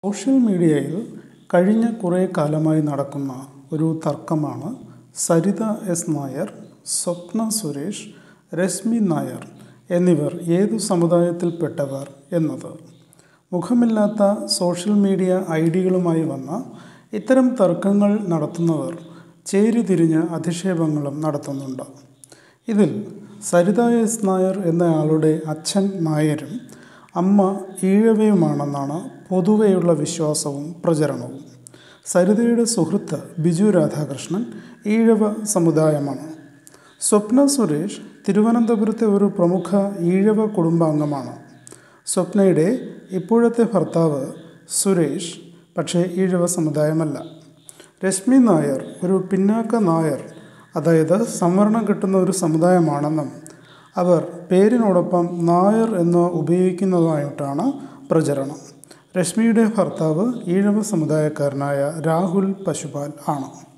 social മീഡിയയിൽ കഴിഞ്ഞ കുറേ കാലമായി നടക്കുന്ന ഒരു തർക്കമാണ് സരിത എസ് നായർ സ്വപ്ന സുരേഷ് രശ്മി നായർ എന്നിവർ ഏതു സമുദായത്തിൽപ്പെട്ടവർ എന്നത് മുഖമില്ലാത്ത സോഷ്യൽ മീഡിയ ഐ ഡികളുമായി വന്ന ഇത്തരം തർക്കങ്ങൾ നടത്തുന്നവർ ചേരിതിരിഞ്ഞ് അധിക്ഷേപങ്ങളും നടത്തുന്നുണ്ട് ഇതിൽ സരിത എസ് നായർ എന്നയാളുടെ അച്ഛൻ നായരും അമ്മ ഈഴവയുമാണെന്നാണ് പൊതുവെയുള്ള വിശ്വാസവും പ്രചരണവും സരിതയുടെ സുഹൃത്ത് ബിജു രാധാകൃഷ്ണൻ ഈഴവ സമുദായമാണ് സ്വപ്ന സുരേഷ് തിരുവനന്തപുരത്തെ ഒരു പ്രമുഖ ഈഴവ കുടുംബാംഗമാണ് സ്വപ്നയുടെ ഇപ്പോഴത്തെ ഭർത്താവ് സുരേഷ് പക്ഷേ ഈഴവ സമുദായമല്ല രശ്മി നായർ ഒരു പിന്നാക്ക നായർ അതായത് സംവരണം കിട്ടുന്ന ഒരു സമുദായമാണെന്നും അവർ പേരിനോടൊപ്പം നായർ എന്ന് ഉപയോഗിക്കുന്നതായിട്ടാണ് പ്രചരണം രശ്മിയുടെ ഭർത്താവ് ഈഴവ സമുദായക്കാരനായ രാഹുൽ പശുപാൽ ആണ്